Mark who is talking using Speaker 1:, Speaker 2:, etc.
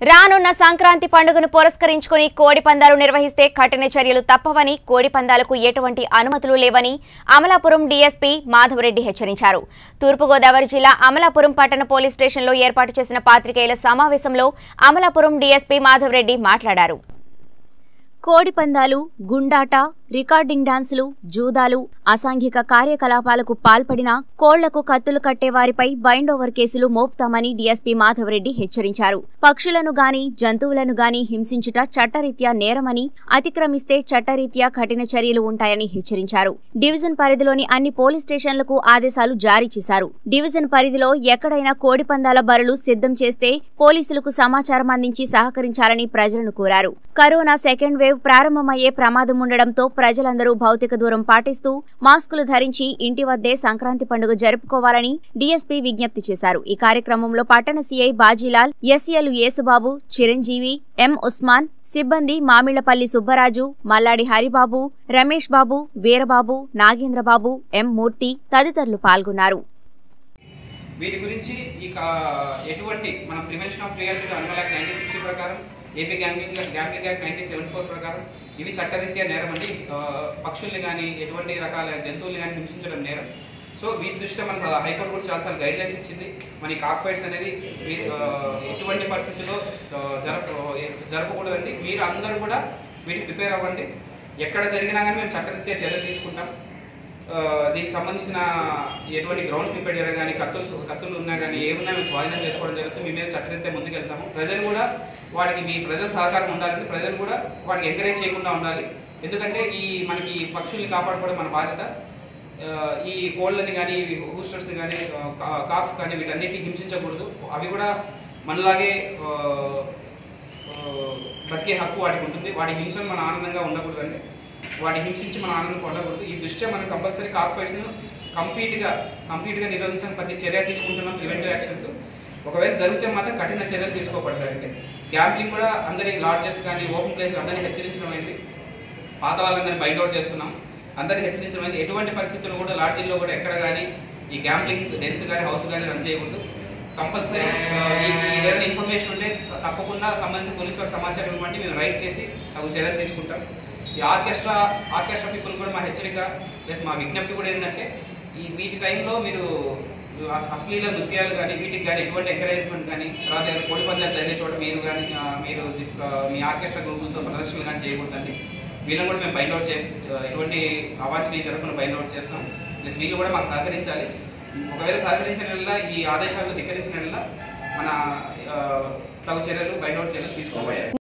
Speaker 1: రానున్న సంక్రాంతి పండుగను పురస్కరించుకుని కోడి పందాలు నిర్వహిస్తే కఠిన చర్యలు తప్పవని కోడి పందాలకు ఎటువంటి అనుమతులు లేవని అమలాపురం డీఎస్పీ మాధవరెడ్డి హెచ్చరించారు తూర్పుగోదావరి జిల్లా అమలాపురం పట్టణ పోలీస్ స్టేషన్లో ఏర్పాటు చేసిన పాత్రికేయుల సమావేశంలో అమలాపురం డీఎస్పీ మాధవరెడ్డి మాట్లాడారు కోడి పందాలు గుండాట రికార్డింగ్ డాన్సులు జూదాలు అసాంఘిక కార్యకలాపాలకు పాల్పడిన కోళ్లకు కత్తులు కట్టే వారిపై బైండ్ ఓవర్ కేసులు మోపుతామని డీఎస్పీ మాధవరెడ్డి హెచ్చరించారు పక్షులను గాని జంతువులను గాని హింసించుట చట్టరీత్యా నేరమని అతిక్రమిస్తే చట్టరీత్యా కఠిన చర్యలు ఉంటాయని హెచ్చరించారు డివిజన్ పరిధిలోని అన్ని పోలీస్ స్టేషన్లకు ఆదేశాలు జారీ చేశారు డివిజన్ పరిధిలో ఎక్కడైనా కోడి పందాల బరులు సిద్ధం చేస్తే పోలీసులకు సమాచారం అందించి సహకరించాలని ప్రజలను కోరారు కరోనా సెకండ్ వేవ్ ప్రారంభమయ్యే ప్రమాదం ఉండడంతో ప్రజలందరూ భౌతిక దూరం పాటిస్తూ మాస్కులు ధరించి ఇంటి వద్దే సంక్రాంతి పండుగ జరుపుకోవాలని డీఎస్పీ విజ్ఞప్తి చేశారు ఈ కార్యక్రమంలో పట్టణ CI Bajilal SI Yesubabu Chiranjeevi M Usman సిబ్బంది మామిళ్లపల్లి సుబ్బరాజు మల్లాడి హరిబాబు రమేష్ బాబు వీరబాబు నాగేంద్రబాబు ఎం మూర్తి తదితరులు పాల్గొన్నారు
Speaker 2: వీటి గురించి ఈ కా- ఎటువంటి మన prevention of players annual act nineteen sixty ప్రకారం AP gambling gambling act nineteen seventy four ప్రకారం ఇవి చట్టరీత్యా నేరం అండి ఆ, పక్షుల్ని కానీ ఎటువంటి రకాల జంతువుల్ని కానీ హింసించడం నేరం సో వీటి దృష్ట్యా మనకు హైకోర్టు కూడా చాలాసార్లు గైడ్ లైన్స్ ఇచ్చింది మన ఈ కాక్ ఫైట్స్ అనేది వీ- ఆ, ఎటువంటి పరిస్థితుల్లో ఆ, జరప జరపకూడదండి మీరు అందరూ కూడా వీటికి ప్రిపేర్ అవ్వండి ఎక్కడ జరిగినా కానీ మేము చట్టరీత్యా చర్యలు తీసుకుంటాం ఆ, దీనికి సంబంధించిన ఎటువంటి గ్రౌండ్స్ ప్రిపేర్ చేయడం కానీ కత్తులు కత్తులు ఉన్నా కానీ ఏమున్నా మేము స్వాధీనం చేసుకోవడం జరుగుతుంది మీ మీద చట్టరీత్యా ముందుకెళ్తాము ప్రజలు కూడా వాటికి మీ ప్రజల సహకారం ఉండాలని ప్రజలు కూడా వాటికి ఎంకరేజ్ చేయకుండా ఉండాలి ఎందుకంటే ఈ మనకి ఈ పక్షుల్ని కాపాడుకోవడం మన బాధ్యత ఆ, ఈ కోళ్ళని కానీ హూస్టర్స్ని కానీ కాక్స్ కానీ వీటన్నిటిని హింసించకూడదు అవి కూడా మనలాగే ఆ, ఆ, బతికే హక్కు వాటికి ఉంటుంది వాటి హింసను మన ఆనందంగా ఉండకూడదండి వాటి హింసించి మన ఆనందం పొందకూడదు ఈ దృష్ట్యా మనం కంపల్సరీ కాక్ ఫైట్స్ను కంప్లీట్గా కంప్లీట్గా నిరోధించడానికి ప్రతి చర్య తీసుకుంటున్నాం ప్రివెంటివ్ యాక్షన్స్ ఒకవేళ జరిగితే మాత్రం కఠిన చర్యలు తీసుకోబడతాయండి గ్యాంబ్లింగ్ కూడా అందరి లాడ్జెస్ కానీ ఓపెన్ ప్లేస్ అందరినీ హెచ్చరించడం అయింది పాత వాళ్ళందరినీ బయట అవుట్ చేస్తున్నాం అందరినీ హెచ్చరించడం అయింది ఎటువంటి పరిస్థితుల్లో కూడా లాడ్జీల్లో కూడా ఎక్కడ కానీ ఈ గ్యాంబ్లింగ్ డెన్స్ కానీ హౌస్ కానీ రన్ చేయకూడదు కంపల్సరీ ఏదైనా ఇన్ఫర్మేషన్ ఉంటే తప్పకుండా సంబంధించిన పోలీసు వారికి సమాచారం ఇవ్వండి మేము రైట్ చేసి తగు చర్యలు తీసుకుంటాం ఈ ఆర్కెస్ట్రా ఆర్కెస్ట్రా పీపుల్ కూడా మా హెచ్చరిక ప్లస్ మా విజ్ఞప్తి కూడా ఏంటంటే ఈ వీటి టైంలో మీరు అస- అశ్లీల నృత్యాలు కానీ వీటికి కానీ ఎటువంటి ఎంకరేజ్మెంట్ కానీ తర్వాత ఏదైనా కోడి పందాలు జరిగే చోట మీరు కానీ ఆ, మీరు dis- ఆ, మీ ఆర్కెస్ట్రా గ్రూపులతో ప్రదర్శనలు కానీ చేయకూడదండి వీళ్ళని కూడా మేము బైండ్ అవుట్ చే ఎటువంటి అవాంఛనీయ జరగకుండా బైండ్ అవుట్ చేస్తాం ప్లస్ వీళ్ళు కూడా మాకు సహకరించాలి ఒకవేళ సహకరించిన వల్ల ఈ ఆదేశాలను ధిక్కరించిన వల్ల మన ఆ, తగు చర్యలు బైండ్ అవుట్ చర్యలు తీసుకోబోయాయి